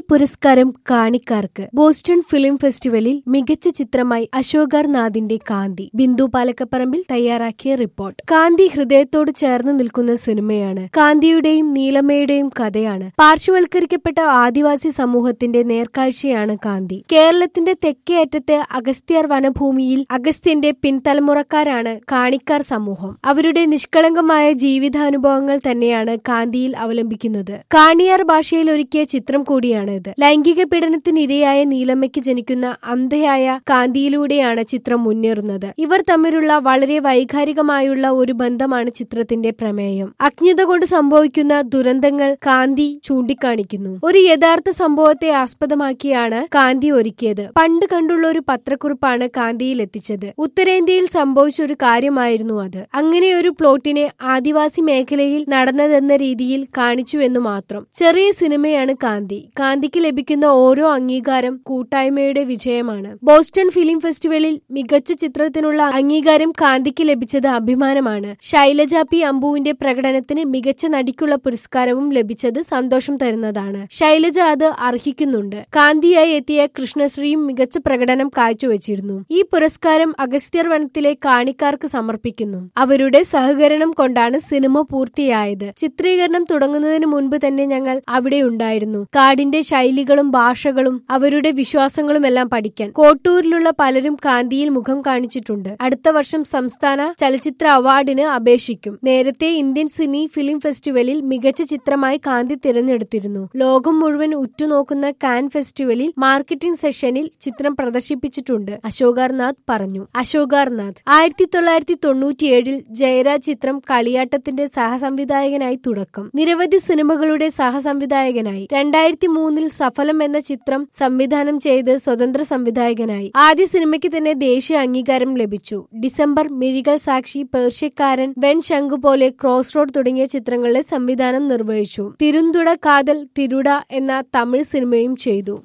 പുരസ്കാരം കാണിക്കാർക്ക് Boston film ഫെസ്റ്റിവലിൽ മികച്ച ചിത്രമായി അശോകർ നാഥിന്റെ കാന്തി ബിന്ദു പാലക്കപ്പറമ്പിൽ തയ്യാറാക്കിയ റിപ്പോർട്ട് കാന്തി ഹൃദയത്തോട് ചേർന്ന് നിൽക്കുന്ന സിനിമയാണ് കാന്തിയുടെയും നീലമ്മയുടെയും കഥയാണ് പാർശ്വവൽക്കരിക്കപ്പെട്ട ആദിവാസി സമൂഹത്തിന്റെ നേർക്കാഴ്ചയാണ് കാന്തി കേരളത്തിന്റെ തെക്കേ അറ്റത്തെ അഗസ്ത്യർ വനഭൂമിയിൽ അഗസ്ത്യന്റെ പിൻതലമുറക്കാരാണ് കാണിക്കാർ സമൂഹം അവരുടെ നിഷ്കളങ്കമായ ജീവിതാനുഭവങ്ങൾ തന്നെയാണ് കാന്തിയിൽ അവലംബിക്കുന്നത് കാണിയാർ ഭാഷയിൽ ഒരുക്കിയ ചിത്രം കൂടിയാണ് ഇത് ലൈംഗിക പീഡനത്തിനിരയായ നീലമ്മയ്ക്ക് ജനിക്കുന്ന അന്ധയായ കാന്തിയിലൂടെയാണ് ചിത്രം മുന്നേറുന്നത് ഇവർ തമ്മിലുള്ള വളരെ വൈകാരികമായുള്ള ഒരു ബന്ധമാണ് ചിത്രത്തിന്റെ പ്രമേയം അജ്ഞത കൊണ്ട് സംഭവിക്കുന്ന ദുരന്തങ്ങൾ കാന്തി ചൂണ്ടിക്കാണിക്കുന്നു ഒരു യഥാർത്ഥ സംഭവത്തെ ആസ്പദമാക്കിയാണ് കാന്തി ഒരുക്കിയത് പണ്ട് കണ്ടുള്ള ഒരു പത്രക്കുറിപ്പാണ് കാന്തിയിൽ എത്തിച്ചത് ഉത്തരേന്ത്യയിൽ സംഭവിച്ച ഒരു കാര്യമായിരുന്നു അത് അങ്ങനെ ഒരു പ്ലോട്ടിനെ ആദിവാസി മേഖലയിൽ നടന്നതെന്ന രീതിയിൽ കാണിച്ചുവെന്നു മാത്രം ചെറിയ സിനിമയാണ് കാന്തി കാന്തിക്ക് ലഭിക്കുന്ന ഓരോ അംഗീകാരം കൂട്ടായ്മയുടെ വിജയമാണ് ബോസ്റ്റൺ ഫിലിം ഫെസ്റ്റിവലിൽ മികച്ച ചിത്രത്തിനുള്ള അംഗീകാരം കാന്തിക്ക് ലഭിച്ചത് അഭിമാനമാണ് ശൈലജ പി അമ്പുവിന്റെ പ്രകടനത്തിന് മികച്ച നടിക്കുള്ള പുരസ്കാരവും ലഭിച്ചത് സന്തോഷം തരുന്നതാണ് ശൈലജ അത് അർഹിക്കുന്നുണ്ട് കാന്തിയായി എത്തിയ കൃഷ്ണശ്രീയും മികച്ച പ്രകടനം കാഴ്ചവെച്ചിരുന്നു ഈ പുരസ്കാരം അഗസ്ത്യർ വനത്തിലെ കാണിക്കാർക്ക് സമർപ്പിക്കുന്നു അവരുടെ സഹകരണം കൊണ്ടാണ് സിനിമ പൂർത്തിയായത് ചിത്രീകരണം തുടങ്ങുന്നതിന് മുൻപ് തന്നെ ഞങ്ങൾ അവിടെ ഉണ്ടായിരുന്നു കാടിന്റെ ശൈലികളും ഭാഷകളും അവരുടെ വിശ്വാസങ്ങളും എല്ലാം പഠിക്കാൻ കോട്ടൂരിലുള്ള പലരും കാന്തിയിൽ മുഖം കാണിച്ചിട്ടുണ്ട് അടുത്ത വർഷം സംസ്ഥാന ചലച്ചിത്ര അവാർഡിന് അപേക്ഷിക്കും നേരത്തെ ഇന്ത്യൻ സിനി ഫിലിം ഫെസ്റ്റിവലിൽ മികച്ച ചിത്രമായി കാന്തി തിരഞ്ഞെടുത്തിരുന്നു ലോകം മുഴുവൻ ഉറ്റുനോക്കുന്ന കാൻ ഫെസ്റ്റിവലിൽ മാർക്കറ്റിംഗ് സെഷനിൽ ചിത്രം പ്രദർശിപ്പിച്ചിട്ടുണ്ട് അശോകാർനാഥ് പറഞ്ഞു അശോകാർനാഥ് ആയിരത്തി തൊള്ളായിരത്തി തൊണ്ണൂറ്റിയേഴിൽ ജയരാജ് ചിത്രം കളിയാട്ടത്തിന്റെ സഹസംവിധായകനായി തുടക്കം നിരവധി സിനിമകളുടെ സഹസംവിധായകനായി രണ്ടായിരത്തി മൂന്നിൽ സഫലം എന്ന ചിത്രം സംവിധാനം ചെയ്ത് സ്വതന്ത്ര സംവിധായകനായി ആദ്യ സിനിമയ്ക്ക് തന്നെ ദേശീയ അംഗീകാരം ലഭിച്ചു ഡിസംബർ മിഴികൾ സാക്ഷി പേർഷ്യക്കാരൻ വെൺ ശംഖു പോലെ ക്രോസ് റോഡ് തുടങ്ങിയ ചിത്രങ്ങളുടെ സംവിധാനം നിർവഹിച്ചു തിരുന്തുട കാതൽ തിരുട എന്ന തമിഴ് സിനിമയും ചെയ്തു